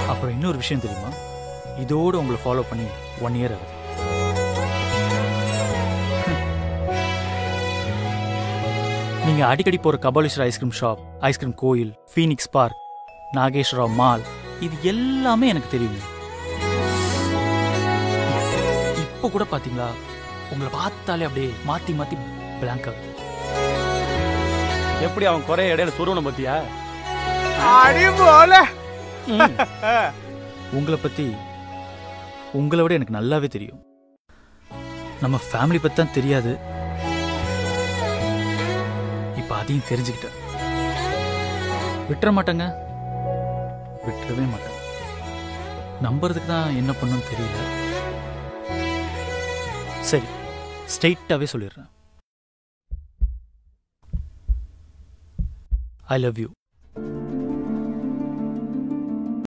அப்புறம் இன்னொரு விஷயம் தெரியுமா இதோடு உங்களை ஃபாலோ பண்ணி ஒன் இயர் ஆகுது நீங்க அடிக்கடி போற கபாலீஸ்வரர் ஐஸ்கிரீம் ஷாப் ஐஸ்கிரீம் கோயில் ஃபீனிக்ஸ் பார்க் நாகேஸ்வரா மால் இது எல்லாமே எனக்கு தெரியுங்க இப்போ கூட பாத்தீங்களா உங்களை பார்த்தாலே அப்படியே மாத்தி மாத்தி பிளாங்க் ஆகுது எப்படி அவன் குறைய இடையில சொருவனை பத்தியா அடி போல உங்களை பத்தி உங்களை விட எனக்கு நல்லாவே தெரியும் நம்ம ஃபேமிலி பத்தி தான் தெரியாது இப்ப அதையும் தெரிஞ்சுக்கிட்டேன் விட்டுற மாட்டேங்க விட்டுறவே மாட்டேன் நம்புறதுக்கு தான் என்ன பண்ணுன்னு தெரியல சரி ஸ்ட்ரெயிட்டாவே சொல்லிடுறேன் ஐ லவ் யூ